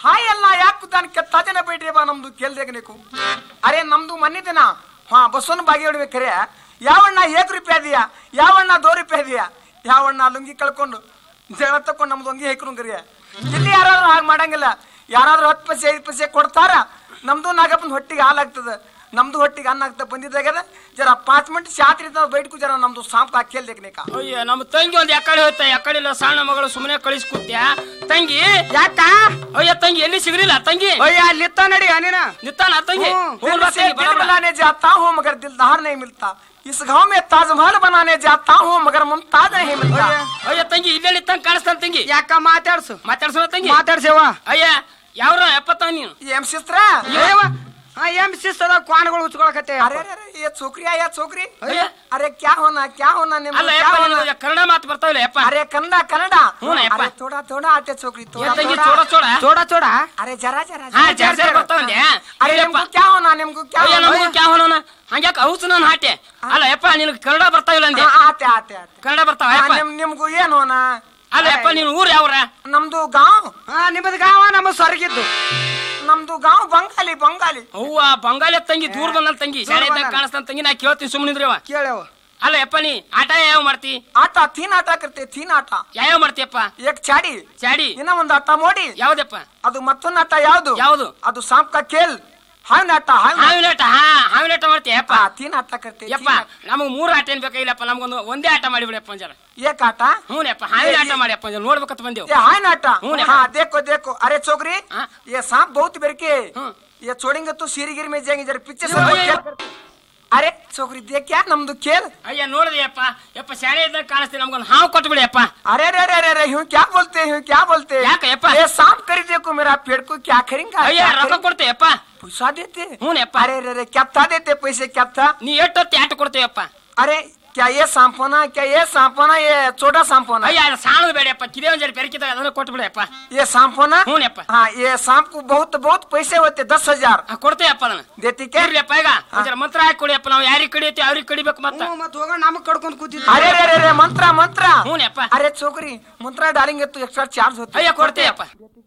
Hi ಅಲ್ಲ ಯಾಕೆ ತಾನು ಕೆತ್ತಾಜನ ಬೇಡ್ರಿ ಬಾ ನಮ್ದು ಕೇಳ್ದಾಗ ನೀಕು ಅರೆ ನಮ್ದು ಮನೆ ದಿನ ಹಾ ಬಸ್ಸನ್ನು ಬಾಗಿ ಹೊಡ್ಬೇಕಾರೆ ಯಾವಣ್ಣ ಏಕ್ ರೂಪಾಯಿ ಅದೀಯಾ ಯಾವಣ್ಣ ದೋ ರೂಪಾಯಿ ಅದೀಯಾ ಯಾವಣ್ಣ ಲುಂಗಿ ಕಳ್ಕೊಂಡು ಜಗಳ ತಕೊಂಡು ನಮ್ದು ಅಂಗಿ ಹೇಕ್ರಂಗ್ರಿ ಇಲ್ಲಿ ಯಾರಾದ್ರೂ ಹಾಗೆ ಮಾಡಂಗಿಲ್ಲ ಯಾರಾದ್ರೂ ಹತ್ತು ಪೈಸೆ ಐದು ಪೈಸೆ ಕೊಡ್ತಾರ ನಮ್ದು ನಾಗಪ್ಪನ ಹೊಟ್ಟಿಗೆ ಹಾಲಾಗ್ತದ ನಮ್ದು ಹೊಟ್ಟಿಗೆ ಅನ್ನ ಆಗ್ತಾ ಬಂದಿದ್ದಾಗದ ಜರ ಪಾಂಚ್ ಮಿನಿಟ್ ಶಾತ್ರಿ ಬೈಟ್ಕು ಜರ ನಮ್ದು ಸಾಂಪ್ ಕೇಳ್ದೇಕ್ ನೀಕ ಅಯ್ಯ ನಮ್ಮ ತಂಗಿ ಒಂದ್ ಯಾಕಡೆ ಹೋಯ್ತ ಯಾಕಡೆ ಇಲ್ಲ ಸಣ್ಣ ಮಗಳು ಸುಮ್ಮನೆ ಕಳಿಸ್ ಕೂತ್ಯಾ ತಂಗಿ ಯಾಕ ಅಯ್ಯ ತಂಗಿ ಎಲ್ಲಿ ಸಿಗ್ಲಿಲ್ಲ ತಂಗಿ ಅಯ್ಯ ಅಲ್ಲಿತ್ತ ನಡಿ ನೀನ ನಿತ್ತಾನ ತಂಗಿ ಹ್ಮ್. ಹೋಗ್ಲ್ ಬಾ दिल से ತಂಗಿ, दिल ಬರೋಣ. मिलाने जाता हूँ मगर दिलदार नहीं मिलता इस गांव में ताजमहल बनाने जाता हूँ मगर मुमताज नहीं मिलता ಅಯ್ಯ. ಅಯ್ಯ ತಂಗಿ ಇಲ್ಲೇ ನಿತ್ತಂಗ್ ಕಾಣಿಸ್ತಾನ ತಂಗಿ ಯಾಕ ಮಾತಾಡ್ಸು ಮಾತಾಡ್ಸೋಣ ತಂಗಿ ಮಾತಾಡ್ಸೇವ ಅಯ್ಯ ಯಾವ್ರ ಎಪ್ಪತ್ತ ನೀನು ये एम सिस्टर ಏವ ಹಾ ಎಂ ಶಿಸ್ತದ ಕ್ವಾನ್ಗಳು ಉಚ್ಕೊಳಕತ್ತೆ अरे अरे अरे ये छोकरी आया छोकरी अरे। अरे क्या होना क्या होना निम्न ಅಲ್ಲ क्या ಯಪ್ಪ होना ನಿನಗೆ ಕನ್ನಡ ಮಾತು ಬರ್ತಾವಿಲ್ಲ ಯಪ್ಪ अरे कन्नडा कन्नडा हूँ ना, यप्पा। अरे थोड़ा थोड़ा आते छोकरी ಏ थोड़ा ತಂಗಿ थोड़ा ಚೋಡ ಚೋಡ ಚೋಡ ಚೋಡ अरे जरा जरा ಹಾ जरा, ಜಾಸ್ತಿ जरा। ಬರ್ತಾವಲ್ಲ अरे निम्को क्या होना निम्को क्या ಅಯ್ಯ होना ನಮಗೂ ಕ್ಯಾ ಹೋನೋನ ಹಂಗ್ಯಾಕ ಔಸ್ ನಾನು ಹಾಟೆ ಅಲ್ಲ ಯಪ್ಪ ನಿನಗೆ ಕನ್ನಡ ಬರ್ತಾವಿಲ್ಲ ಅಂದೆ हाँ, आते आते आते ಕನ್ನಡ ಬರ್ತಾವ हाँ, ಯಪ್ಪ निम निम्को ಏನ್ ಹೋನಾ ಅಲ್ಲ ಯಪ್ಪ ನೀನು ಊರ್ ಯಾವ್ರ ನಮ್ದು ಗಾಂವ್ ಹಾ ನಿಮ್ಮದ್ ಗಾವ ನಮ್ಮ ಸ್ವರ್ಗಿದ್ದು ನಮ್ದು ಗಾಂವ್ ಬಂಗಾಲಿ ಬಂಗಾಲಿ ಅವ್ವ ಬಂಗಾಲಿ ತಂಗಿ ದೂರ ಬಂದಲ್ ತಂಗಿ ದೂರ ಶಾಲೆ ಇದ್ದಾಗ ಬಂದಾಳ. ಕಾಣಿಸ್ತಾನ ತಂಗಿ ನಾ ಕೇಳ್ತೀನಿ ಸುಮ್ಮನಿದ್ರವ ಕೇಳವ ಅಲ್ಲ ಯಪ್ಪ ನೀ ಆಟ ಯಾವ ಮಾಡ್ತಿ ಆಟ ತೀನ್ ಆಟ ಕರ್ತೆ ತೀನ್ ಆಟ ಯಾವ್ಯಾವ ಮಾಡ್ತೀಯಪ್ಪ ಏಕ್ ಚಾಡಿ ಚಾಡಿ ಇನ್ನ ಒಂದು ಆಟ ಮೋಡಿ ಯಾವ್ದಪ್ಪ ಅದು ಮತ್ತೊಂದು ಆಟ ಯಾವ್ದು ಯಾವ್ದು ಅದು ಸಾಂಪ್ ಕಾ ಖೇಲ್ ಹಾವಿನ ಆಟ ಹಾವಿನ ಹಾವಿನ ಆಟ ಹಾ ಹಾವಿನ ಆಟ ಮಾಡ್ತೀಯ ಯಪ್ಪ ಆ, ತೀನ್ ಆಟ ಕರ್ತೆ ಯಪ್ಪ ನಮಗ್ ಮೂರ್ ಆಟ ಏನ್ ಬೇಕಾಗಿಲ್ಲಪ್ಪ ನಮ್ಗೊಂದು ಒಂದೇ ಆಟ ಮಾಡಿಬಿಡಪ್ಪ ಒಂಜರ ಏಕ್ ಆಟ ಹ್ಞೂ ಯಪ್ಪ ಹಾವಿನ ಆಟ ಮಾಡಿಯಪ್ಪ ಒಂಜರ ನೋಡ್ಬೇಕಂತ ಬಂದೇವು ये हाय नाटा हूँ ना। हाँ देखो देखो अरे छोकरी हाँ। ये सांप बहुत बेर के हूँ। ये छोड़ेंगे तो सीरीगिरी में जाएंगे जरा पीछे से अरे, वो खेल करते। अरे छोकरी देख क्या नಮ್ದು खेल ಅಯ್ಯ ನೋಡಿದೆ ಯಪ್ಪ ಯಪ್ಪ ಶಾಲೆ ಇದ್ದಾಗ ಕಾಣಿಸ್ತೀನಿ ನಮ್ಗೊಂದು ಹಾವು ಕೊಟ್ಬಿಡಿ ಯಪ್ಪ अरे अरे अरे अरे अरे यूं क्या बोलते हैं यूं क्या बोलते हैं ಯಾಕೆ ಯಪ್ಪ? ये सांप कर देखो मेरा पेड़ को क्या करेंगे ಅಯ್ಯ क्या ರೊಕ್ಕ करेंगे? ಕೊಡ್ತೇವೆ ಯಪ್ಪ पैसा देते हूँ ना, यप्ಪ. अरे अरे अरे क्या था देते पैसे क्या था ನೀ ಎಷ್ಟೊತ್ತಿ ಆಟ ಕೊಡ್ತೇವಪ್ಪ अरे क्या ये सांप होना क्या ये सांप होना ये छोटा सांप होना ಅಯ್ಯ ಅದು ಸಾಣದು ಬೇಡಪ್ಪ ಕಿದೇ ಒಂಜರ ಬೆರಕಿದಾಗ ಅದನ್ನ ಕೊಟ್ಬಿಡಪ್ಪ ये सांप होना हूँ ना, यप्ಪ. हाँ ये सांप को बहुत बहुत पैसे होते दस हजार ಕೊಡ್ತೇವಪ್ಪ ಅದನ್ನ देती क्या ಇರ್ಲಿಯಪ್ಪ ಈಗ ಒಂಚರ ಮಂತ್ರ ಹಾಕಿ ಕೊಡಿಯಪ್ಪ ನಾವು ಯಾರಿಗೆ ಕಡಿಯತ್ತೀವಿ ಅವ್ರಿಗೆ ಕಡಿಬೇಕು ಮತ್ತ ಹ್ಞೂ ಮತ್ ಹೋಗೋಣ ನಮಗ್ ಕಡ್ಕೊಂಡ್ ಕೂತಿದ್ವಿ अरे अरे अरे मंत्र मंत्र ಹ್ಞೂ ಯಪ್ಪ अरे छोकरी मंत्र डालेंगे तो एक्स्ट्रा चार्ज होता ಅಯ್ಯ ಕೊಡ್ತೇವಪ್ಪ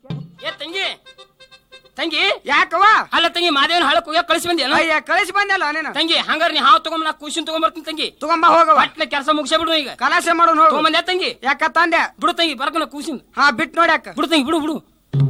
ಏ ತಂಗಿ ತಂಗಿ ಯಾಕವ ಅಲ್ಲ ತಂಗಿ ಮಾದೇವನ ಹಳಕ್ ಹೋಗ್ಯಾಕ ಕಳಿಸಿ ಬಂದೇನು ಅಯ್ಯ ಕಳಿಸಿ ಬಂದಲ್ಲ ನೀನು ತಂಗಿ ಹಂಗಾರ ನೀ ಹಾವು ತಗೊಂಡ್ ನಾ ಖುಷಿನ್ ತಗೊಂಬರ್ತೀನಿ ತಂಗಿ ತಗೊಂಬ ಹೋಗವ ಪಟ್ನ ಕೆಲಸ ಮುಗಿಸೇ ಬಿಡು ಈಗ ಕಲಾಸೆ ಮಾಡೋಣ ಹೋಗು ತಗೊಂಬಂದೆ ತಂಗಿ ಯಾಕ ತಂದೆ ಬಿಡು ತಂಗಿ ಬರ್ಕನ ಖುಷಿನ್ ಹಾ ಬಿಟ್ ನೋಡ್ಯಾಕ ಬಿಡು ತಂಗಿ ಬಿಡು ಬಿಡು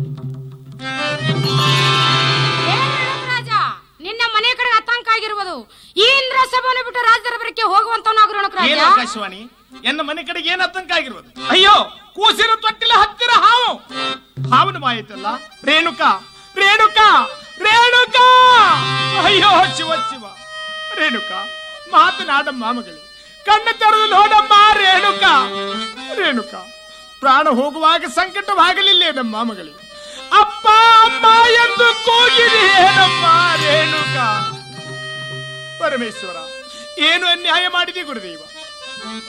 ಏ ರಾಜ ನಿನ್ನ ಮನೆ ಕಡೆ ಆತಂಕ ಆಗಿರುವುದು ಈ ಇಂದ್ರ ಸಭೆಯನ್ನು ಬಿಟ್ಟು ರಾಜ ದರ್ಬಾರಕ್ಕೆ ಹೋಗುವಂತವನಾಗು ರಾಜ ಏನು ಆಕಾಶವಾಣಿ ಎನ್ನ ಮನೆ ಕಡೆಗೆ ಏನ್ ಆತಂಕ ಆಗಿರ್ಬೋದು ಅಯ್ಯೋ ಕೂಸಿನ ತೊಟ್ಟಿಲ ಹತ್ತಿರ ಹಾವು ಹಾವನ ಮಾಯಿತಲ್ಲ ರೇಣುಕಾ ರೇಣುಕಾ ರೇಣುಕಾ ಅಯ್ಯೋ ಶಿವ ಶಿವ ರೇಣುಕಾ ಮಾತನಾಡಮ್ಮ ಮಗಳೇ ಕಣ್ಣ ತೆರೆದು ನೋಡಮ್ಮ ರೇಣುಕಾ ರೇಣುಕಾ ಪ್ರಾಣ ಹೋಗುವಾಗ ಸಂಕಟವಾಗಲಿಲ್ಲೇನಮ್ಮ ಮಗಳೇ ಅಪ್ಪ ಅಮ್ಮ ಎಂದು ಕೂಗಿದೆಯೇನಮ್ಮ ರೇಣುಕಾ ಪರಮೇಶ್ವರ ಏನು ಅನ್ಯಾಯ ಮಾಡಿದೆ ಗುರುದೇವ